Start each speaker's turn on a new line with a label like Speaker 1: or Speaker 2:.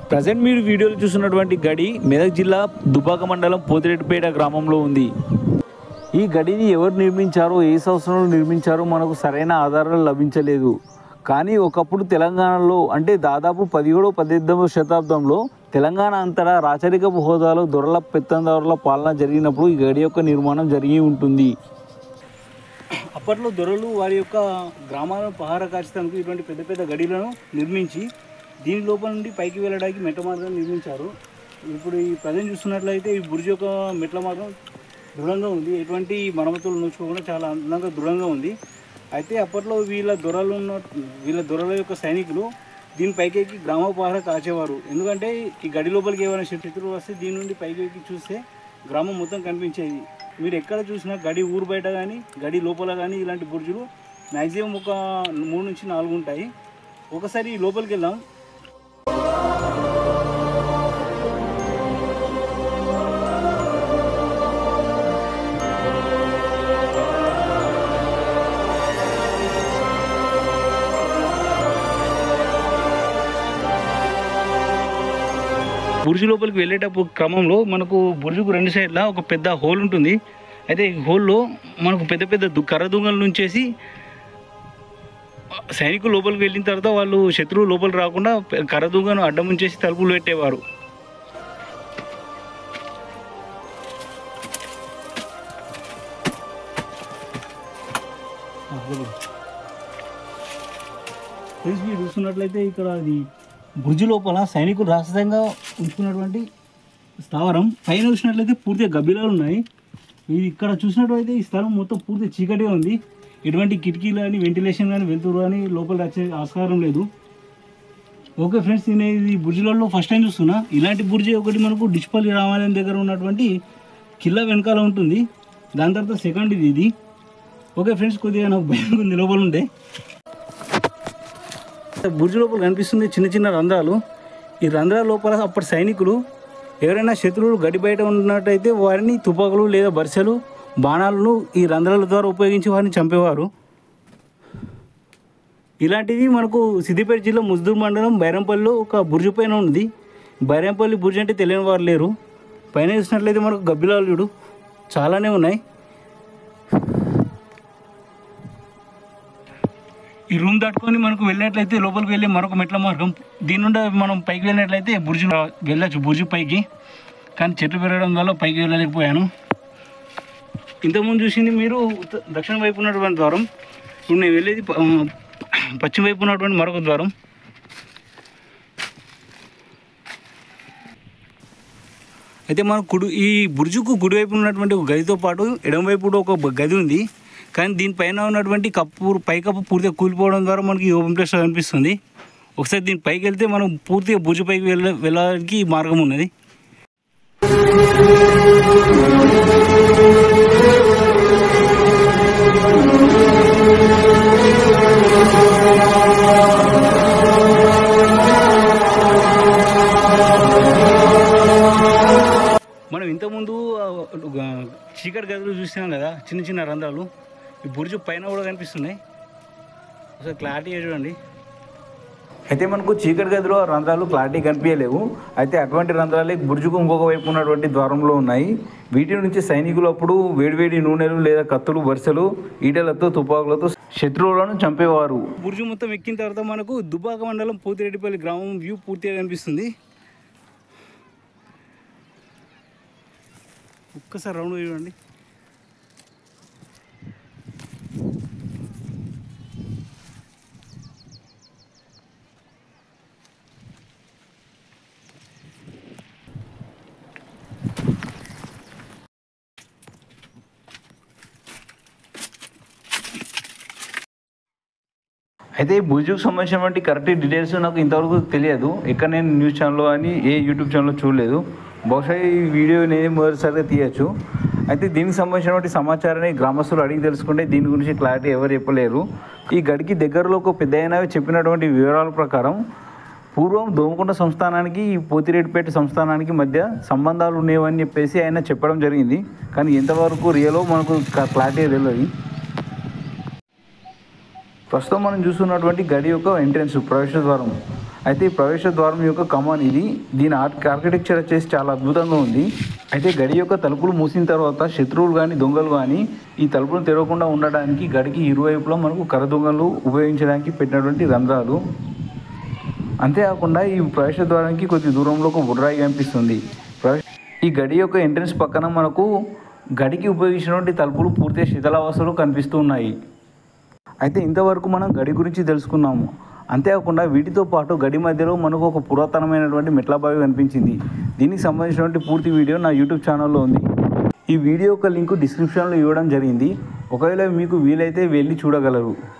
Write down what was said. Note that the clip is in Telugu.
Speaker 1: ప్రజెంట్ మీరు వీడియోలో చూస్తున్నటువంటి గడి మెదక్ జిల్లా దుబాక మండలం పోతిరెడ్డిపేట గ్రామంలో ఉంది ఈ గడిని ఎవరు నిర్మించారో ఏ సంవత్సరంలో నిర్మించారో మనకు సరైన ఆధారాలు లభించలేదు కానీ ఒకప్పుడు తెలంగాణలో అంటే దాదాపు పదిహేడో పద్దెనిమిదవ శతాబ్దంలో తెలంగాణ అంతటా రాచరికపు హోదాలో దొరల పెత్తందారుల పాలన జరిగినప్పుడు ఈ గడి యొక్క నిర్మాణం జరిగి ఉంటుంది అప్పట్లో దొరలు వారి యొక్క గ్రామాలను పహార కాల్చడానికి ఇటువంటి పెద్ద పెద్ద గడిలను నిర్మించి దీని లోపల నుండి పైకి వెళ్ళడానికి మెట్ల మార్గం నిర్మించారు ఇప్పుడు ఈ ప్రజెంట్ చూస్తున్నట్లయితే ఈ బుర్జ్ యొక్క మెట్ల మార్గం దృఢంగా ఉంది ఎటువంటి మరమ్మతులు నోచుకోకుండా చాలా అందంగా దృఢంగా ఉంది అయితే అప్పట్లో వీళ్ళ దొరలు ఉన్న వీళ్ళ దొరల యొక్క సైనికులు దీని పైకి ఎక్కి గ్రామ పహార కాచేవారు ఎందుకంటే ఈ గడి లోపలికి ఏమైనా శత్రువులు వస్తే దీని నుండి పైకి ఎక్కి చూస్తే గ్రామం మొత్తం కనిపించేది మీరు ఎక్కడ చూసినా గడి ఊరు బయట కానీ గడి లోపల కానీ ఇలాంటి బుర్జులు మ్యాక్సిమం ఒక మూడు నుంచి నాలుగు ఉంటాయి ఒకసారి లోపలికి వెళ్దాం బుర్జు లోపలికి వెళ్ళేటప్పుడు క్రమంలో మనకు బుర్జుకు రెండు సైడ్ల ఒక పెద్ద హోల్ ఉంటుంది అయితే ఈ హోల్లో మనకు పెద్ద పెద్ద దు- కర్ర దుంగలు నుంచేసి సైనికులు లోపలికి వెళ్ళిన తర్వాత వాళ్ళు శత్రువు లోపలికి రాకుండా పె- కర్ర దుంగను అడ్డం ఉంచేసి తలుపులు పెట్టేవారు ఫ్రెండ్స్ మీరు చూస్తున్నట్లయితే ఇక్కడ అది బుర్జు లోపల సైనికులు రహస్యంగా ఉంచుకున్నటువంటి స్థావరం పైన చూసినట్లయితే పూర్తిగా గబ్బిలాలు ఉన్నాయి ఇది ఇక్కడ చూసినట్లయితే ఈ స్థలం మొత్తం పూర్తిగా చీకటిగా ఉంది ఎటువంటి కిటికీలు కానీ వెంటిలేషన్ కానీ వెళ్తురు కానీ లోపల వచ్చే ఆస్కారం లేదు ఓకే ఫ్రెండ్స్ నేను ఇది బుర్జులలో ఫస్ట్ టైం చూస్తున్నా ఇలాంటి బుర్జి ఒకటి మనకు డిచ్పల్లి రామాలయం దగ్గర ఉన్నటువంటి కిల్లా వెనకాల ఉంటుంది దాని తర్వాత సెకండ్ ఇది ఇది ఓకే ఫ్రెండ్స్ కొద్దిగా నాకు భయం ఉంది లోపల ఉంటే బుర్జు లోపల కనిపిస్తుంది చిన్న చిన్న రంధ్రాలు ఈ రంధ్రాల లోపల అప్పటి సైనికులు ఎవరైనా శత్రువులు గడి బయట ఉన్నట్టయితే వారిని తుపాకులు లేదా బరిసెలు బాణాలను ఈ రంధ్రాల ద్వారా ఉపయోగించి వారిని చంపేవారు ఇలాంటిది మనకు సిద్దిపేట జిల్లా ముస్దూర్ మండలం బైరంపల్లిలో ఒక బుర్జు పైన ఉంది బైరంపల్లి బుర్జు అంటే తెలియని వారు లేరు పైన చూసినట్లయితే మనకు గబ్బిలాలుడు చాలానే ఉన్నాయి ఈ రూమ్ దాటుకొని మనకు వెళ్ళినట్లయితే లోపలికి వెళ్ళి మరొక మెట్ల మార్గం దీని నుండి మనం పైకి వెళ్ళినట్లయితే బుర్జు వెళ్ళచ్చు బుర్జు పైకి కానీ చెట్లు పెరగడం వల్ల పైకి వెళ్ళలేకపోయాను ఇంతకుముందు చూసింది మీరు ఉత్త- దక్షిణ వైపు ఉన్నటువంటి ద్వారం ఇప్పుడు నేను వెళ్ళేది ప- ఆ, పశ్చిమ వైపు ఉన్నటువంటి మరొక ద్వారం అయితే మన కుడి ఈ బుర్జుకు కుడివైపు ఉన్నటువంటి ఒక గదితో పాటు ఎడమవైపు కూడా ఒక బ- గది ఉంది కానీ దీనిపైన ఉన్నటువంటి కప్పు పైకప్పు పూర్తిగా కూలిపోవడం ద్వారా మనకి ఈ ఓపెన్ ప్లేస్ కనిపిస్తుంది ఒకసారి దీని పైకి వెళ్తే మనం పూర్తిగా బుర్జు పైకి వెళ్ళ వెళ్ళడానికి మార్గం ఉన్నది మనం ఇంతకుముందు ఆ, ఒక చీకటి గదులు చూసినాం కదా చిన్న చిన్న రంధ్రాలు ఈ బుర్జు పైన కూడా కనిపిస్తున్నాయి ఒకసారి క్లారిటీగా చూడండి అయితే మనకు చీకటి గదిలో ఆ రంధ్రాలు క్లారిటీ కనిపించలేవు అయితే అటువంటి రంధ్రాలే బుర్జుకు ఇంకొక వైపు ఉన్నటువంటి ద్వారంలో ఉన్నాయి వీటి నుంచి సైనికులు అప్పుడు వేడివేడి నూనెలు లేదా కత్తులు వరుసలు ఈటలతో తుపాకులతో శత్రువులను చంపేవారు బుర్జు మొత్తం ఎక్కిన తర్వాత మనకు దుబాక మండలం పోతిరెడ్డిపల్లి గ్రామం వ్యూ పూర్తిగా కనిపిస్తుంది ఒక్కసారి రౌండ్ చూడండి అయితే ఈ భుజుకు సంబంధించినటువంటి కరెక్ట్ డీటెయిల్స్ నాకు ఇంతవరకు తెలియదు ఎక్కడ నేను న్యూస్ ఛానల్లో అని ఏ యూట్యూబ్ ఛానల్లో చూడలేదు బహుశా ఈ వీడియో నేనే మొదటిసారిగా తీయచ్చు అయితే దీనికి సంబంధించినటువంటి సమాచారాన్ని గ్రామస్తులు అడిగి తెలుసుకుంటే దీని గురించి క్లారిటీ ఎవరు చెప్పలేరు ఈ గడికి దగ్గరలో ఒక పెద్ద చెప్పినటువంటి వివరాల ప్రకారం పూర్వం దోమకొండ సంస్థానానికి ఈ పోతిరెడ్డిపేట సంస్థానానికి మధ్య సంబంధాలు ఉండేవని చెప్పేసి ఆయన చెప్పడం జరిగింది కానీ ఎంతవరకు రియలో మనకు క్లారిటీ తెలియదు ప్రస్తుతం మనం చూస్తున్నటువంటి గడి యొక్క ఎంట్రన్స్ ప్రవేశ ద్వారం అయితే ఈ ప్రవేశ ద్వారం యొక్క కమాన్ ఇది దీని ఆర్క్ ఆర్కిటెక్చర్ వచ్చేసి చాలా అద్భుతంగా ఉంది అయితే గడి యొక్క తలుపులు మూసిన తర్వాత శత్రువులు కానీ దొంగలు కానీ ఈ తలుపులను తెరవకుండా ఉండడానికి గడికి ఇరువైపులా మనకు కర్ర దొంగలు ఉపయోగించడానికి పెట్టినటువంటి రంధ్రాలు అంతేకాకుండా ఈ ప్రవేశ ద్వారానికి కొద్ది దూరంలో ఒక బుర్రాయి కనిపిస్తుంది ప్రవేశ ఈ గడి యొక్క ఎంట్రన్స్ పక్కన మనకు గడికి ఉపయోగించినటువంటి తలుపులు పూర్తిగా శిథిలావస్థలో కనిపిస్తూ ఉన్నాయి అయితే ఇంతవరకు మనం గడి గురించి తెలుసుకున్నాము అంతేకాకుండా వీటితో పాటు గడి మధ్యలో మనకు ఒక పురాతనమైనటువంటి మెట్ల బావి కనిపించింది దీనికి సంబంధించినటువంటి పూర్తి వీడియో నా యూట్యూబ్ ఛానల్లో ఉంది ఈ వీడియో యొక్క లింక్ డిస్క్రిప్షన్లో ఇవ్వడం జరిగింది ఒకవేళ మీకు వీలైతే వెళ్ళి చూడగలరు